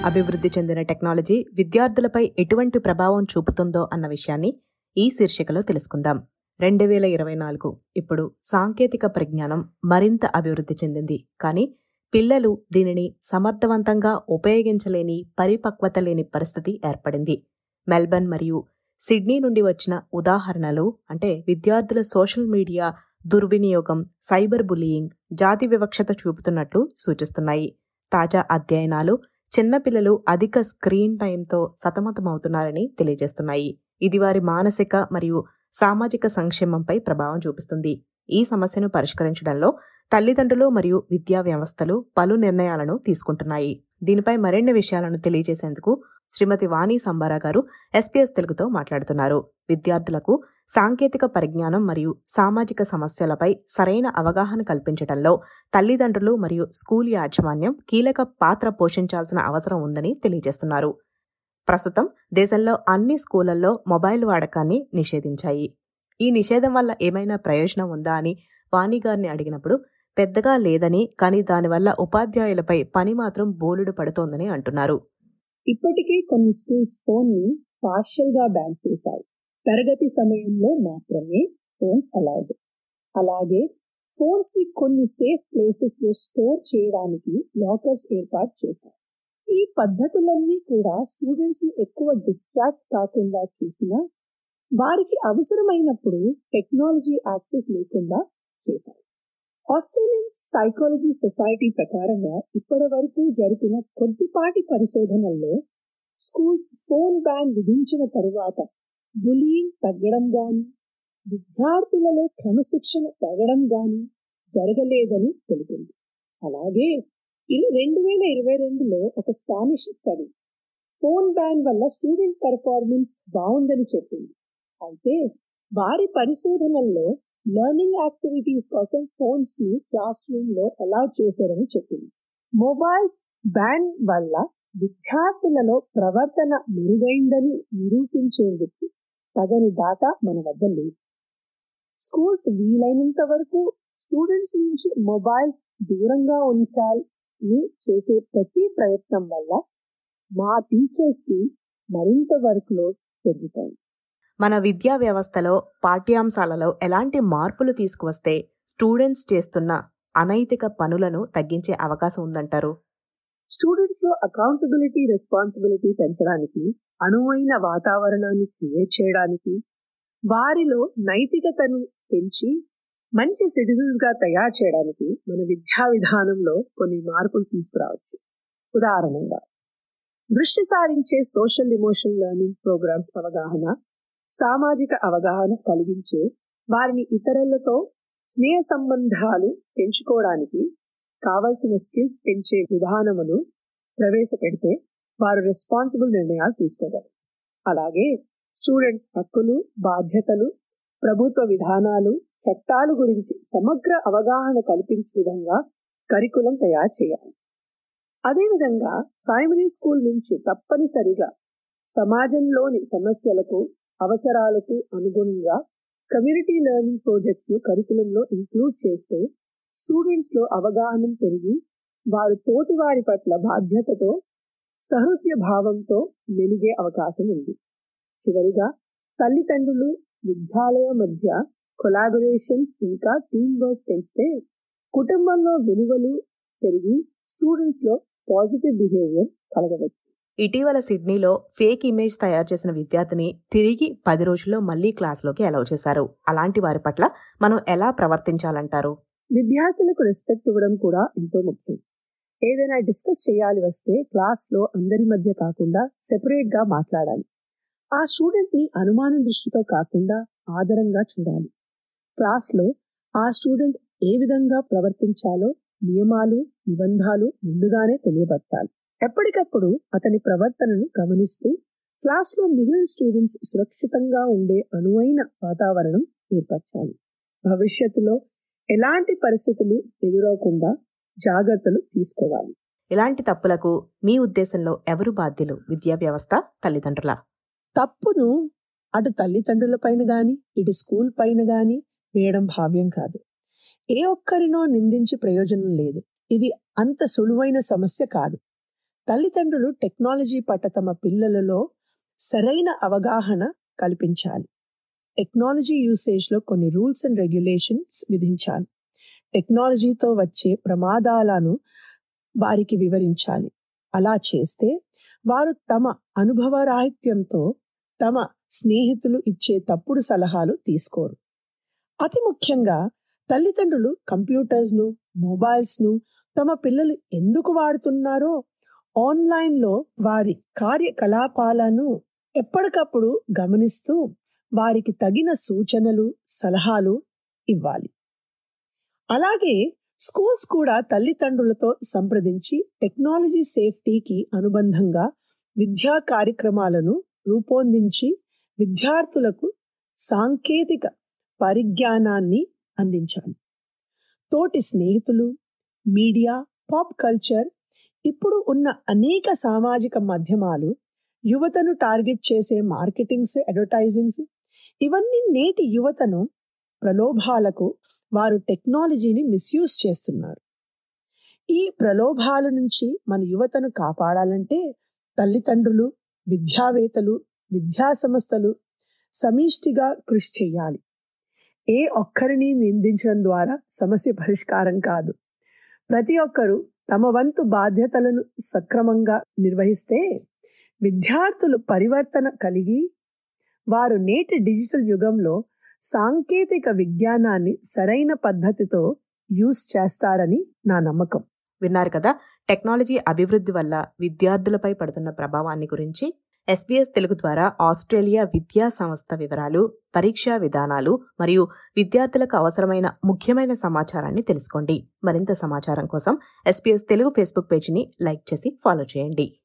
అభివృద్ధి చెందిన టెక్నాలజీ విద్యార్థులపై ఎటువంటి ప్రభావం చూపుతుందో అన్న విషయాన్ని ఈ శీర్షికలో తెలుసుకుందాం రెండు వేల ఇరవై నాలుగు ఇప్పుడు సాంకేతిక పరిజ్ఞానం మరింత అభివృద్ధి చెందింది కానీ పిల్లలు దీనిని సమర్థవంతంగా ఉపయోగించలేని పరిపక్వత లేని పరిస్థితి ఏర్పడింది మెల్బర్న్ మరియు సిడ్నీ నుండి వచ్చిన ఉదాహరణలు అంటే విద్యార్థుల సోషల్ మీడియా దుర్వినియోగం సైబర్ బులియింగ్ జాతి వివక్షత చూపుతున్నట్లు సూచిస్తున్నాయి తాజా అధ్యయనాలు చిన్నపిల్లలు అధిక స్క్రీన్ టైంతో సతమతమవుతున్నారని తెలియజేస్తున్నాయి ఇది వారి మానసిక మరియు సామాజిక సంక్షేమంపై ప్రభావం చూపిస్తుంది ఈ సమస్యను పరిష్కరించడంలో తల్లిదండ్రులు మరియు విద్యా వ్యవస్థలు పలు నిర్ణయాలను తీసుకుంటున్నాయి దీనిపై మరిన్ని విషయాలను తెలియజేసేందుకు శ్రీమతి వాణి సంబారా గారు ఎస్పీఎస్ తెలుగుతో మాట్లాడుతున్నారు విద్యార్థులకు సాంకేతిక పరిజ్ఞానం మరియు సామాజిక సమస్యలపై సరైన అవగాహన కల్పించడంలో తల్లిదండ్రులు మరియు స్కూల్ యాజమాన్యం కీలక పాత్ర పోషించాల్సిన అవసరం ఉందని తెలియజేస్తున్నారు ప్రస్తుతం దేశంలో అన్ని స్కూళ్లలో మొబైల్ వాడకాన్ని నిషేధించాయి ఈ నిషేధం వల్ల ఏమైనా ప్రయోజనం ఉందా అని వాణి గారిని అడిగినప్పుడు పెద్దగా లేదని కానీ దానివల్ల ఉపాధ్యాయులపై పని మాత్రం బోలుడు పడుతోందని అంటున్నారు ఇప్పటికే కొన్ని స్కూల్స్ ఫోన్ ని పార్షల్ గా బ్యాన్ చేశాయి తరగతి సమయంలో మాత్రమే ఫోన్ అలౌడ్ అలాగే ఫోన్స్ ని కొన్ని సేఫ్ ప్లేసెస్ లో స్టోర్ చేయడానికి లాకర్స్ ఏర్పాటు చేశారు ఈ పద్ధతులన్నీ కూడా స్టూడెంట్స్ ని ఎక్కువ డిస్ట్రాక్ట్ కాకుండా చూసినా వారికి అవసరమైనప్పుడు టెక్నాలజీ యాక్సెస్ లేకుండా చేశారు ఆస్ట్రేలియన్ సైకాలజీ సొసైటీ ప్రకారంగా ఇప్పటి వరకు జరిపిన కొద్దిపాటి పరిశోధనల్లో స్కూల్స్ ఫోన్ బ్యాన్ విధించిన తరువాత బులియింగ్ తగ్గడం గాని విద్యార్థులలో క్రమశిక్షణ పెరగడం గాని జరగలేదని తెలిపింది అలాగే ఇది రెండు వేల ఇరవై రెండులో ఒక స్పానిష్ స్టడీ ఫోన్ బ్యాన్ వల్ల స్టూడెంట్ పెర్ఫార్మెన్స్ బాగుందని చెప్పింది అయితే వారి పరిశోధనల్లో లెర్నింగ్ యాక్టివిటీస్ కోసం ఫోన్స్ ని క్లాస్ రూమ్ లో అలౌ చేశారని చెప్పింది మొబైల్స్ బ్యాన్ వల్ల విద్యార్థులలో ప్రవర్తన మెరుగైందని నిరూపించేందుకు తగని డాటా మన వద్ద లేదు స్కూల్స్ వీలైనంత వరకు స్టూడెంట్స్ నుంచి మొబైల్ దూరంగా ఉంచాలని చేసే ప్రతి ప్రయత్నం వల్ల మా టీచర్స్ కి మరింత వర్క్ లోడ్ పెరుగుతాయి మన విద్యా వ్యవస్థలో పాఠ్యాంశాలలో ఎలాంటి మార్పులు తీసుకువస్తే స్టూడెంట్స్ చేస్తున్న అనైతిక పనులను తగ్గించే అవకాశం ఉందంటారు స్టూడెంట్స్ లో అకౌంటబిలిటీ రెస్పాన్సిబిలిటీ పెంచడానికి అనువైన వాతావరణాన్ని క్రియేట్ చేయడానికి వారిలో నైతికతను పెంచి మంచి సిటిజన్స్ గా తయారు చేయడానికి మన విద్యా విధానంలో కొన్ని మార్పులు తీసుకురావచ్చు ఉదాహరణగా దృష్టి సారించే సోషల్ ఇమోషనల్ లెర్నింగ్ ప్రోగ్రామ్స్ అవగాహన సామాజిక అవగాహన కలిగించే వారిని ఇతరులతో స్నేహ సంబంధాలు పెంచుకోవడానికి కావలసిన స్కిల్స్ పెంచే విధానమును ప్రవేశపెడితే వారు రెస్పాన్సిబుల్ నిర్ణయాలు తీసుకోగలరు అలాగే స్టూడెంట్స్ హక్కులు బాధ్యతలు ప్రభుత్వ విధానాలు చట్టాలు గురించి సమగ్ర అవగాహన కల్పించే విధంగా కరికులం తయారు చేయాలి అదేవిధంగా ప్రైమరీ స్కూల్ నుంచి తప్పనిసరిగా సమాజంలోని సమస్యలకు అవసరాలకు అనుగుణంగా కమ్యూనిటీ లెర్నింగ్ ప్రాజెక్ట్స్ ను కరికులంలో ఇంక్లూడ్ చేస్తే స్టూడెంట్స్ లో అవగాహన పెరిగి వారు తోటి వారి పట్ల బాధ్యతతో సహృద్య భావంతో మెలిగే అవకాశం ఉంది చివరిగా తల్లిదండ్రులు విద్యాలయ మధ్య కొలాబొరేషన్స్ ఇంకా టీమ్ వర్క్ పెంచితే కుటుంబంలో విలువలు పెరిగి స్టూడెంట్స్ లో పాజిటివ్ బిహేవియర్ కలగవచ్చు ఇటీవల సిడ్నీలో ఫేక్ ఇమేజ్ తయారు చేసిన విద్యార్థిని తిరిగి పది రోజుల్లో మళ్లీ క్లాస్లోకి అలౌ చేశారు అలాంటి వారి పట్ల మనం ఎలా ప్రవర్తించాలంటారు విద్యార్థులకు రెస్పెక్ట్ ఇవ్వడం కూడా ఎంతో ముఖ్యం ఏదైనా డిస్కస్ చేయాలి వస్తే క్లాస్ లో అందరి మధ్య కాకుండా సెపరేట్ గా మాట్లాడాలి ఆ స్టూడెంట్ ని అనుమానం దృష్టితో కాకుండా ఆదరంగా చూడాలి క్లాస్ లో ఆ స్టూడెంట్ ఏ విధంగా ప్రవర్తించాలో నియమాలు నిబంధాలు ముందుగానే తెలియబట్టాలి ఎప్పటికప్పుడు అతని ప్రవర్తనను గమనిస్తూ క్లాస్ లో మిగిలిన స్టూడెంట్స్ సురక్షితంగా ఉండే అనువైన వాతావరణం ఏర్పరచాలి భవిష్యత్తులో ఎలాంటి పరిస్థితులు ఎదురవకుండా జాగ్రత్తలు తీసుకోవాలి ఇలాంటి తప్పులకు మీ ఉద్దేశంలో ఎవరు బాధ్యులు విద్యా వ్యవస్థ తల్లిదండ్రుల తప్పును అటు తల్లిదండ్రుల పైన గాని ఇటు స్కూల్ పైన గాని వేయడం భావ్యం కాదు ఏ ఒక్కరినో నిందించి ప్రయోజనం లేదు ఇది అంత సులువైన సమస్య కాదు తల్లిదండ్రులు టెక్నాలజీ పట్ల తమ పిల్లలలో సరైన అవగాహన కల్పించాలి టెక్నాలజీ యూసేజ్లో కొన్ని రూల్స్ అండ్ రెగ్యులేషన్స్ విధించాలి టెక్నాలజీతో వచ్చే ప్రమాదాలను వారికి వివరించాలి అలా చేస్తే వారు తమ అనుభవరాహిత్యంతో తమ స్నేహితులు ఇచ్చే తప్పుడు సలహాలు తీసుకోరు అతి ముఖ్యంగా తల్లిదండ్రులు కంప్యూటర్స్ను మొబైల్స్ను తమ పిల్లలు ఎందుకు వాడుతున్నారో ఆన్లైన్లో వారి కార్యకలాపాలను ఎప్పటికప్పుడు గమనిస్తూ వారికి తగిన సూచనలు సలహాలు ఇవ్వాలి అలాగే స్కూల్స్ కూడా తల్లిదండ్రులతో సంప్రదించి టెక్నాలజీ సేఫ్టీకి అనుబంధంగా విద్యా కార్యక్రమాలను రూపొందించి విద్యార్థులకు సాంకేతిక పరిజ్ఞానాన్ని అందించాలి తోటి స్నేహితులు మీడియా పాప్ కల్చర్ ఇప్పుడు ఉన్న అనేక సామాజిక మాధ్యమాలు యువతను టార్గెట్ చేసే మార్కెటింగ్స్ అడ్వర్టైజింగ్స్ ఇవన్నీ నేటి యువతను ప్రలోభాలకు వారు టెక్నాలజీని మిస్యూజ్ చేస్తున్నారు ఈ ప్రలోభాల నుంచి మన యువతను కాపాడాలంటే తల్లిదండ్రులు విద్యావేత్తలు విద్యా సంస్థలు సమిష్టిగా కృషి చేయాలి ఏ ఒక్కరిని నిందించడం ద్వారా సమస్య పరిష్కారం కాదు ప్రతి ఒక్కరూ తమ వంతు బాధ్యతలను సక్రమంగా నిర్వహిస్తే విద్యార్థులు పరివర్తన కలిగి వారు నేటి డిజిటల్ యుగంలో సాంకేతిక విజ్ఞానాన్ని సరైన పద్ధతితో యూస్ చేస్తారని నా నమ్మకం విన్నారు కదా టెక్నాలజీ అభివృద్ధి వల్ల విద్యార్థులపై పడుతున్న ప్రభావాన్ని గురించి ఎస్బీఎస్ తెలుగు ద్వారా ఆస్ట్రేలియా విద్యా సంస్థ వివరాలు పరీక్షా విధానాలు మరియు విద్యార్థులకు అవసరమైన ముఖ్యమైన సమాచారాన్ని తెలుసుకోండి మరింత సమాచారం కోసం ఎస్బీఎస్ తెలుగు ఫేస్బుక్ పేజీని లైక్ చేసి ఫాలో చేయండి